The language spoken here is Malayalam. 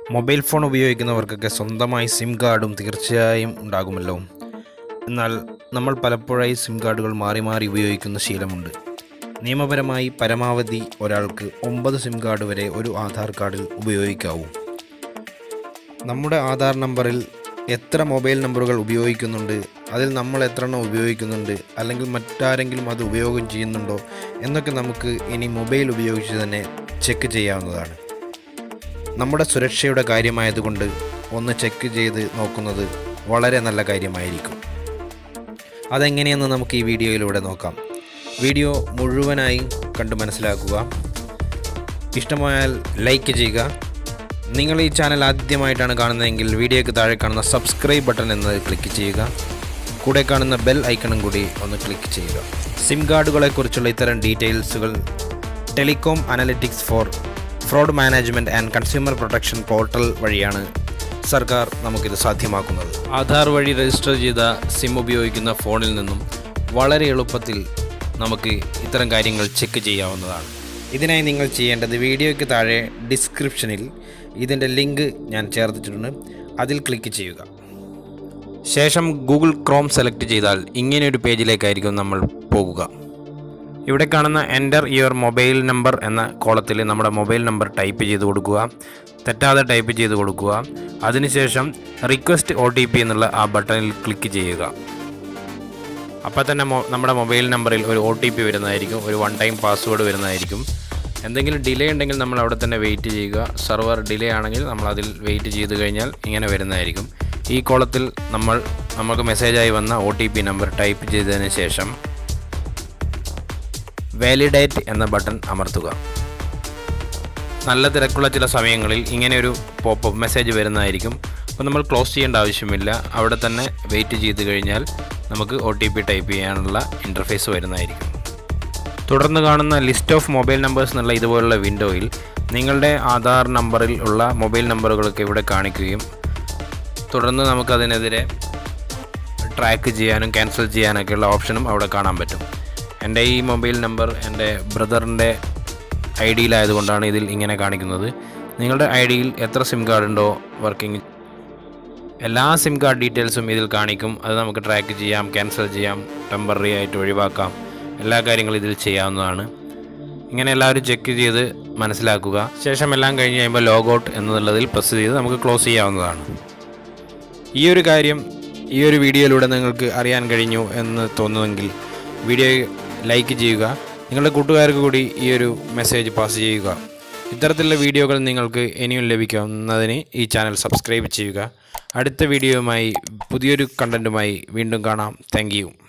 മൊബൈൽ ഫോൺ ഉപയോഗിക്കുന്നവർക്കൊക്കെ സ്വന്തമായി സിം കാർഡും തീർച്ചയായും ഉണ്ടാകുമല്ലോ എന്നാൽ നമ്മൾ പലപ്പോഴായി സിം കാർഡുകൾ മാറി മാറി ഉപയോഗിക്കുന്ന ശീലമുണ്ട് നിയമപരമായി പരമാവധി ഒരാൾക്ക് ഒമ്പത് സിം കാർഡ് വരെ ഒരു ആധാർ കാർഡിൽ ഉപയോഗിക്കാവൂ നമ്മുടെ ആധാർ നമ്പറിൽ എത്ര മൊബൈൽ നമ്പറുകൾ ഉപയോഗിക്കുന്നുണ്ട് അതിൽ നമ്മൾ എത്ര എണ്ണം ഉപയോഗിക്കുന്നുണ്ട് അല്ലെങ്കിൽ മറ്റാരെങ്കിലും അത് ഉപയോഗം ചെയ്യുന്നുണ്ടോ എന്നൊക്കെ നമുക്ക് ഇനി മൊബൈൽ ഉപയോഗിച്ച് തന്നെ ചെക്ക് ചെയ്യാവുന്നതാണ് നമ്മുടെ സുരക്ഷയുടെ കാര്യമായതുകൊണ്ട് ഒന്ന് ചെക്ക് ചെയ്ത് നോക്കുന്നത് വളരെ നല്ല കാര്യമായിരിക്കും അതെങ്ങനെയെന്ന് നമുക്ക് ഈ വീഡിയോയിലൂടെ നോക്കാം വീഡിയോ മുഴുവനായി കണ്ട് മനസ്സിലാക്കുക ഇഷ്ടമായാൽ ലൈക്ക് ചെയ്യുക നിങ്ങൾ ഈ ചാനൽ ആദ്യമായിട്ടാണ് കാണുന്നതെങ്കിൽ വീഡിയോയ്ക്ക് താഴെ കാണുന്ന സബ്സ്ക്രൈബ് ബട്ടൺ എന്നത് ക്ലിക്ക് ചെയ്യുക കൂടെ കാണുന്ന ബെൽ ഐക്കണും കൂടി ഒന്ന് ക്ലിക്ക് ചെയ്യുക സിം കാർഡുകളെക്കുറിച്ചുള്ള ഇത്തരം ഡീറ്റെയിൽസുകൾ telecom analytics for fraud management and consumer protection portal വഴിയാണ് സർക്കാർ നമുക്കിത് സാധ്യമാക്കുന്നത് ആധാർ വഴി രജിസ്റ്റർ ചെയ്ത സിം ഉപയോഗിക്കുന്ന ഫോണിൽ നിന്നും വളരെ എളുപ്പത്തിൽ നമുക്ക് ഇത്തരം കാര്യങ്ങൾ ചെക്ക് ചെയ്യാവുന്നതാണ് ഇതിനായി നിങ്ങൾ ചെയ്യേണ്ടത് വീഡിയോയ്ക്ക് താഴെ ഡിസ്ക്രിപ്ഷനിൽ ഇതിൻ്റെ ലിങ്ക് ഞാൻ ചേർത്തിട്ടുണ്ട് അതിൽ ക്ലിക്ക് ചെയ്യുക ശേഷം ഗൂഗിൾ ക്രോം സെലക്ട് ചെയ്താൽ ഇങ്ങനെയൊരു പേജിലേക്കായിരിക്കും നമ്മൾ പോകുക ഇവിടെ കാണുന്ന എൻ്റർ യുവർ മൊബൈൽ നമ്പർ എന്ന കോളത്തിൽ നമ്മുടെ മൊബൈൽ നമ്പർ ടൈപ്പ് ചെയ്ത് കൊടുക്കുക തെറ്റാതെ ടൈപ്പ് ചെയ്ത് കൊടുക്കുക അതിനുശേഷം റിക്വസ്റ്റ് ഒ ടി പി എന്നുള്ള ആ ബട്ടണിൽ ക്ലിക്ക് ചെയ്യുക അപ്പോൾ തന്നെ മൊ- നമ്മുടെ മൊബൈൽ നമ്പറിൽ ഒരു ഒ ടി പി വരുന്നതായിരിക്കും ഒരു വൺ ടൈം പാസ്വേഡ് വരുന്നതായിരിക്കും എന്തെങ്കിലും ഡിലേ ഉണ്ടെങ്കിൽ നമ്മൾ അവിടെ തന്നെ വെയിറ്റ് ചെയ്യുക സെർവർ ഡിലേ ആണെങ്കിൽ നമ്മൾ അതിൽ വെയിറ്റ് ചെയ്ത് കഴിഞ്ഞാൽ ഇങ്ങനെ വരുന്നതായിരിക്കും ഈ കോളത്തിൽ നമ്മൾ നമുക്ക് മെസ്സേജായി വന്ന O T P number type ചെയ്തതിന് ശേഷം വാലിഡേറ്റ് എന്ന ബട്ടൺ അമർത്തുക നല്ല തിരക്കുള്ള ചില സമയങ്ങളിൽ ഇങ്ങനെ ഒരു പോപ്പപ്പ് മെസ്സേജ് വരുന്നതായിരിക്കും അപ്പോൾ നമ്മൾ ക്ലോസ് ചെയ്യേണ്ട ആവശ്യമില്ല അവിടെ തന്നെ വെയിറ്റ് ചെയ്ത് കഴിഞ്ഞാൽ നമുക്ക് ഒ ടി പി ടൈപ്പ് ചെയ്യാനുള്ള ഇൻ്റർഫേസ് വരുന്നതായിരിക്കും തുടർന്ന് കാണുന്ന ലിസ്റ്റ് ഓഫ് മൊബൈൽ നമ്പേഴ്സ് എന്നുള്ള ഇതുപോലുള്ള വിൻഡോയിൽ നിങ്ങളുടെ ആധാർ നമ്പറിൽ ഉള്ള മൊബൈൽ നമ്പറുകളൊക്കെ ഇവിടെ കാണിക്കുകയും തുടർന്ന് നമുക്കതിനെതിരെ ട്രാക്ക് ചെയ്യാനും ക്യാൻസൽ ചെയ്യാനൊക്കെയുള്ള ഓപ്ഷനും അവിടെ കാണാൻ പറ്റും എൻ്റെ ഈ മൊബൈൽ നമ്പർ എൻ്റെ ബ്രദറിൻ്റെ ഐ ഡിയിലായതുകൊണ്ടാണ് ഇതിൽ ഇങ്ങനെ കാണിക്കുന്നത് നിങ്ങളുടെ ഐ ഡിയിൽ എത്ര സിം കാർഡ് ഉണ്ടോ വർക്കിംഗ് എല്ലാ സിം കാർഡ് ഡീറ്റെയിൽസും ഇതിൽ കാണിക്കും അത് നമുക്ക് ട്രാക്ക് ചെയ്യാം ക്യാൻസൽ ചെയ്യാം ടെമ്പററി ആയിട്ട് ഒഴിവാക്കാം എല്ലാ കാര്യങ്ങളും ഇതിൽ ചെയ്യാവുന്നതാണ് ഇങ്ങനെ എല്ലാവരും ചെക്ക് ചെയ്ത് മനസ്സിലാക്കുക ശേഷം എല്ലാം കഴിഞ്ഞ് കഴിയുമ്പോൾ ലോഗൗട്ട് എന്നുള്ളതിൽ പ്രസ് ചെയ്ത് നമുക്ക് ക്ലോസ് ചെയ്യാവുന്നതാണ് ഈ ഒരു കാര്യം ഈ ഒരു വീഡിയോയിലൂടെ നിങ്ങൾക്ക് അറിയാൻ കഴിഞ്ഞു എന്ന് തോന്നുമെങ്കിൽ വീഡിയോ ലൈക്ക് ചെയ്യുക നിങ്ങളുടെ കൂട്ടുകാർക്ക് കൂടി ഈ ഒരു മെസ്സേജ് പാസ് ചെയ്യുക ഇത്തരത്തിലുള്ള വീഡിയോകൾ നിങ്ങൾക്ക് ഇനിയും ലഭിക്കുന്നതിന് ഈ ചാനൽ സബ്സ്ക്രൈബ് ചെയ്യുക അടുത്ത വീഡിയോയുമായി പുതിയൊരു കണ്ടൻറ്റുമായി വീണ്ടും കാണാം താങ്ക്